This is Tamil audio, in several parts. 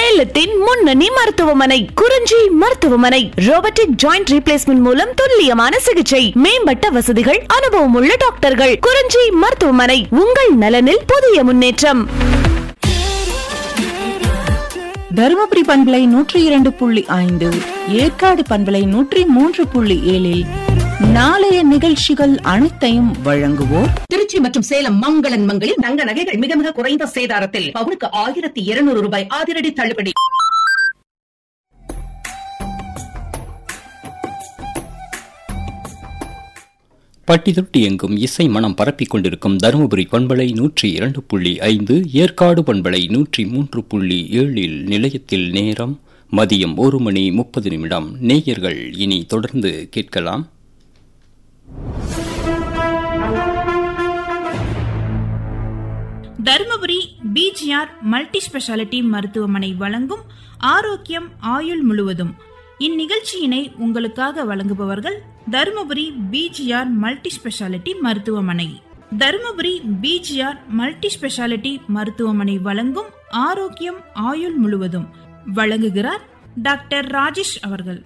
சேலத்தின் முன்னணி மருத்துவமனை குறிஞ்சி மருத்துவமனை ரோபோட்டிக் ஜாயிண்ட் ரீப்ளேஸ்மெண்ட் மூலம் துல்லியமான சிகிச்சை மேம்பட்ட வசதிகள் அனுபவமுள்ள டாக்டர்கள் குறிஞ்சி மருத்துவமனை உங்கள் நலனில் புதிய முன்னேற்றம் தருமபுரி பண்பலை நூற்றி இரண்டு புள்ளி ஐந்து ஏற்காடு பண்பலை நூற்றி மூன்று புள்ளி ஏழில் நாளைய நிகழ்ச்சிகள் அனைத்தையும் வழங்குவோர் திருச்சி மற்றும் சேலம் மங்களன் மங்களில் தங்க நகைகள் மிக மிக குறைந்த சேதாரத்தில் பவுனுக்கு ஆயிரத்தி இருநூறு ரூபாய் அதிரடி தள்ளுபடி பட்டி தொட்டி எங்கும் இசை மனம் பரப்பிக் கொண்டிருக்கும் தருமபுரி பண்பலை நூற்றி இரண்டு புள்ளி ஐந்து ஏற்காடு பண்பலை நூற்றி மூன்று புள்ளி ஏழில் நிலையத்தில் நேரம் மதியம் ஒரு மணி முப்பது நிமிடம் நேயர்கள் இனி தொடர்ந்து கேட்கலாம் தருமபுரி பிஜிஆர் மல்டி ஸ்பெஷாலிட்டி மருத்துவமனை வழங்கும் ஆரோக்கியம் ஆயுள் முழுவதும் இந்நிகழ்ச்சியினை உங்களுக்காக வழங்குபவர்கள் தருமபுரி பிஜிஆர் மல்டி ஸ்பெஷாலிட்டி மருத்துவமனை தருமபுரி பிஜிஆர் மல்டி ஸ்பெஷாலிட்டி மருத்துவமனை வழங்கும் ஆரோக்கியம் ஆயுள் முழுவதும் வழங்குகிறார் டாக்டர் ராஜேஷ் அவர்கள்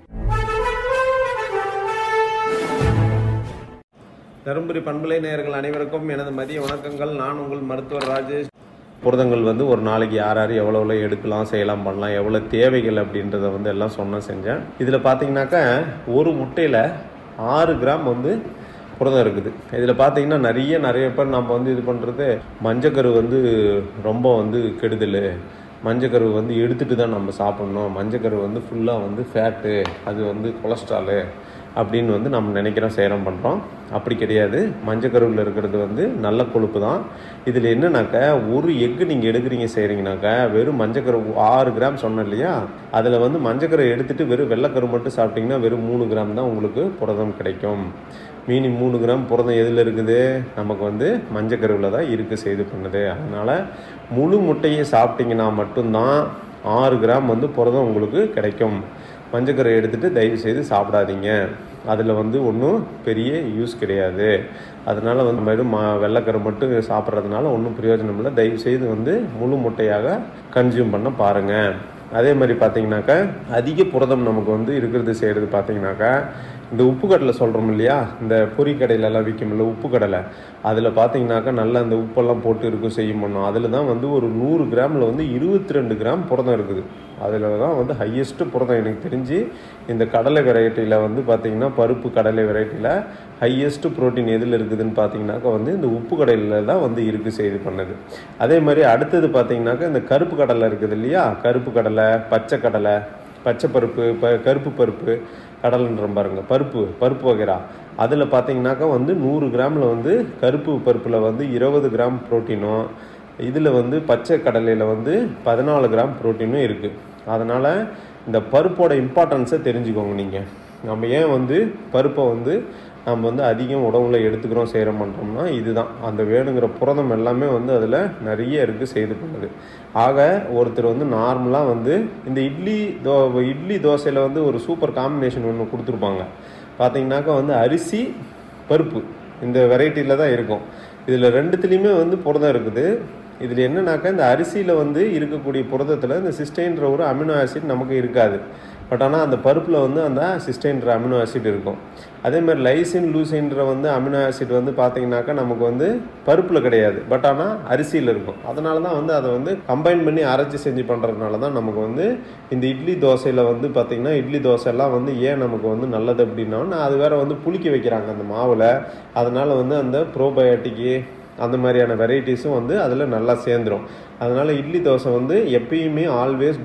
தருமபுரி பண்பலை நேயர்கள் அனைவருக்கும் எனது மதிய வணக்கங்கள் நான் உங்கள் மருத்துவர் ராஜேஷ் புரதங்கள் வந்து ஒரு நாளைக்கு யார் யார் எவ்வளோ எவ்வளோ எடுக்கலாம் செய்யலாம் பண்ணலாம் எவ்வளோ தேவைகள் அப்படின்றத வந்து எல்லாம் சொன்ன செஞ்சேன் இதில் பார்த்தீங்கன்னாக்கா ஒரு முட்டையில் ஆறு கிராம் வந்து புரதம் இருக்குது இதில் பார்த்தீங்கன்னா நிறைய நிறைய பேர் நம்ம வந்து இது பண்ணுறது மஞ்சக்கரு வந்து ரொம்ப வந்து கெடுதல் மஞ்சக்கரு வந்து எடுத்துட்டு தான் நம்ம சாப்பிட்ணும் மஞ்சக்கரு வந்து ஃபுல்லாக வந்து ஃபேட்டு அது வந்து கொலஸ்ட்ராலு அப்படின்னு வந்து நம்ம நினைக்கிறோம் சேரம் பண்ணுறோம் அப்படி கிடையாது மஞ்சக்கருவில் இருக்கிறது வந்து நல்ல கொழுப்பு தான் இதில் என்னன்னாக்கா ஒரு எக்கு நீங்கள் எடுக்கிறீங்க செய்கிறீங்கனாக்கா வெறும் மஞ்சக்கரு ஆறு கிராம் சொன்னேன் இல்லையா அதில் வந்து மஞ்சக்கரை எடுத்துட்டு வெறும் வெள்ளைக்கரு மட்டும் சாப்பிட்டிங்கன்னா வெறும் மூணு கிராம் தான் உங்களுக்கு புரதம் கிடைக்கும் மீனி மூணு கிராம் புரதம் எதில் இருக்குது நமக்கு வந்து மஞ்சக்கருவில் தான் இருக்குது செய்து பண்ணுது அதனால் முழு முட்டையை சாப்பிட்டீங்கன்னா மட்டும்தான் ஆறு கிராம் வந்து புரதம் உங்களுக்கு கிடைக்கும் மஞ்சக்கரை எடுத்துகிட்டு தயவு செய்து சாப்பிடாதீங்க அதில் வந்து ஒன்றும் பெரிய யூஸ் கிடையாது அதனால் வந்து வெறும் மா வெள்ளைக்கரை மட்டும் சாப்பிட்றதுனால ஒன்றும் பிரயோஜனம் இல்லை தயவு செய்து வந்து முழு முட்டையாக கன்சியூம் பண்ண பாருங்கள் அதே மாதிரி பார்த்தீங்கன்னாக்கா அதிக புரதம் நமக்கு வந்து இருக்கிறது செய்கிறது பார்த்தீங்கன்னாக்கா இந்த உப்பு கடலை சொல்கிறோம் இல்லையா இந்த பொறி கடையிலலாம் விற்கும்ல உப்பு கடலை அதில் பார்த்தீங்கன்னாக்கா நல்லா அந்த உப்பெல்லாம் போட்டு இருக்கும் செய்யும் பண்ணோம் அதில் தான் வந்து ஒரு நூறு கிராமில் வந்து இருபத்தி ரெண்டு கிராம் புரதம் இருக்குது அதில் தான் வந்து ஹையஸ்ட்டு புரதம் எனக்கு தெரிஞ்சு இந்த கடலை வெரைட்டியில் வந்து பார்த்தீங்கன்னா பருப்பு கடலை வெரைட்டியில் ஹையஸ்ட்டு ப்ரோட்டீன் எதில் இருக்குதுன்னு பார்த்தீங்கன்னாக்கா வந்து இந்த உப்பு கடலையில் தான் வந்து இருக்குது செய்து பண்ணது அதே மாதிரி அடுத்தது பார்த்தீங்கன்னாக்கா இந்த கருப்பு கடலை இருக்குது இல்லையா கருப்பு கடலை பச்சை கடலை பச்சை பருப்பு ப கருப்பு பருப்பு கடலைன்ற பாருங்க பருப்பு பருப்பு வகைரா அதில் பார்த்தீங்கன்னாக்கா வந்து நூறு கிராமில் வந்து கருப்பு பருப்பில் வந்து இருபது கிராம் ப்ரோட்டீனும் இதில் வந்து பச்சை கடலையில் வந்து பதினாலு கிராம் ப்ரோட்டீனும் இருக்குது அதனால் இந்த பருப்போட இம்பார்ட்டன்ஸை தெரிஞ்சுக்கோங்க நீங்கள் நம்ம ஏன் வந்து பருப்பை வந்து நம்ம வந்து அதிகம் உணவுல எடுத்துக்கிறோம் செய்கிறோம் பண்ணுறோம்னா இதுதான் அந்த வேணுங்கிற புரதம் எல்லாமே வந்து அதில் நிறைய இருக்குது செய்து பண்ணுது ஆக ஒருத்தர் வந்து நார்மலாக வந்து இந்த இட்லி தோ இட்லி தோசையில் வந்து ஒரு சூப்பர் காம்பினேஷன் ஒன்று கொடுத்துருப்பாங்க பார்த்தீங்கன்னாக்கா வந்து அரிசி பருப்பு இந்த வெரைட்டியில் தான் இருக்கும் இதில் ரெண்டுத்துலேயுமே வந்து புரதம் இருக்குது இதில் என்னன்னாக்கா இந்த அரிசியில் வந்து இருக்கக்கூடிய புரதத்தில் இந்த சிஸ்டைன்ற ஒரு அமினோ ஆசிட் நமக்கு இருக்காது பட் ஆனால் அந்த பருப்பில் வந்து அந்த சிஸ்டைன்ற அமினோ ஆசிட் இருக்கும் அதே மாதிரி லைசின் லூசின்ற வந்து அமினோ ஆசிட் வந்து பார்த்தீங்கன்னாக்கா நமக்கு வந்து பருப்பில் கிடையாது பட் ஆனால் அரிசியில் இருக்கும் அதனால தான் வந்து அதை வந்து கம்பைன் பண்ணி அரைச்சி செஞ்சு பண்ணுறதுனால தான் நமக்கு வந்து இந்த இட்லி தோசையில் வந்து பார்த்திங்கன்னா இட்லி தோசைலாம் வந்து ஏன் நமக்கு வந்து நல்லது அப்படின்னா அது வேற வந்து புளிக்க வைக்கிறாங்க அந்த மாவில் அதனால் வந்து அந்த ப்ரோபயோட்டிக்கு அந்த மாதிரியான வெரைட்டிஸும் வந்து அதில் நல்லா சேர்ந்துடும் அதனால் இட்லி தோசை வந்து எப்பயுமே ஆல்வேஸ்